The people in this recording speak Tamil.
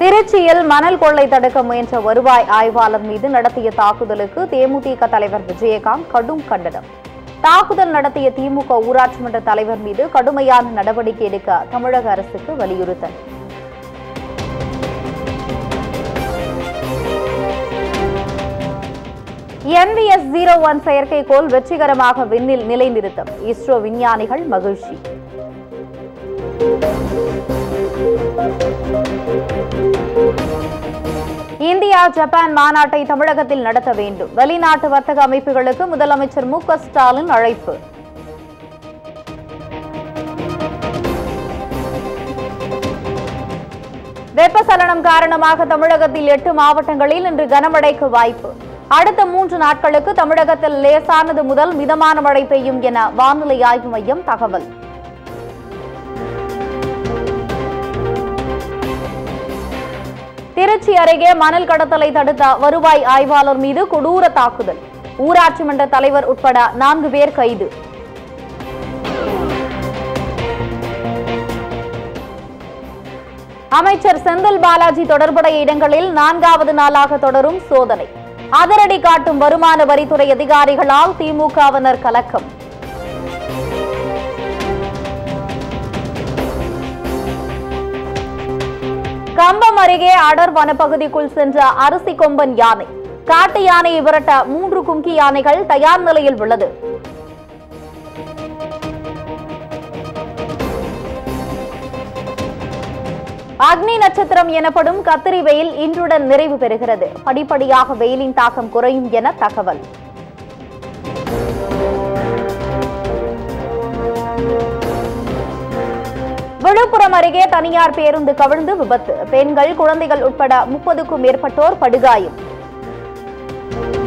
திருச்சியில் மணல் கொள்ளை தடுக்க முயன்ற வருவாய் ஆய்வாளர் மீது நடத்திய தாக்குதலுக்கு தேமுதிக தலைவர் விஜயகாந்த் கடும் கண்டனம் தாக்குதல் நடத்திய திமுக ஊராட்சி மன்ற தலைவர் மீது கடுமையான நடவடிக்கை எடுக்க தமிழக அரசுக்கு வலியுறுத்தல் என்விஎஸ் ஜீரோ ஒன் செயற்கைக்கோள் வெற்றிகரமாக விண்ணில் நிலைநிறுத்தம் இஸ்ரோ விஞ்ஞானிகள் மகிழ்ச்சி இந்தியா ஜப்பான் மாநாட்டை தமிழகத்தில் நடத்த வேண்டும் வெளிநாட்டு வர்த்தக அமைப்புகளுக்கு முதலமைச்சர் மு க ஸ்டாலின் அழைப்பு வெப்பசலனம் காரணமாக தமிழகத்தில் எட்டு மாவட்டங்களில் இன்று கனமழைக்கு வாய்ப்பு அடுத்த மூன்று நாட்களுக்கு தமிழகத்தில் லேசானது முதல் மிதமான மழை பெய்யும் என வானிலை ஆய்வு மையம் தகவல் திருச்சி அருகே மணல் கடத்தலை தடுத்த வருவாய் ஆய்வாளர் மீது கொடூர தாக்குதல் ஊராட்சி மன்ற தலைவர் உட்பட நான்கு பேர் கைது அமைச்சர் செந்தில் பாலாஜி தொடர்புடைய இடங்களில் நான்காவது நாளாக தொடரும் சோதனை அதிரடி காட்டும் வருமான வரித்துறை அதிகாரிகளால் திமுகவினர் கலக்கம் கம்பம் அருகே அடர் வனப்பகுதிக்குள் சென்ற அரிசி கொம்பன் யானை காட்டு யானையை விரட்ட மூன்று கும்கி யானைகள் தயார் நிலையில் உள்ளது அக்னி நட்சத்திரம் எனப்படும் கத்திரி வெயில் இன்றுடன் நிறைவு பெறுகிறது படிப்படியாக வெயிலின் தாக்கம் குறையும் என தகவல் விழுப்புரம் அருகே தனியார் பேருந்து கவிழ்ந்து விபத்து பெண்கள் குழந்தைகள் உட்பட முப்பதுக்கும் மேற்பட்டோர் படுகாயம்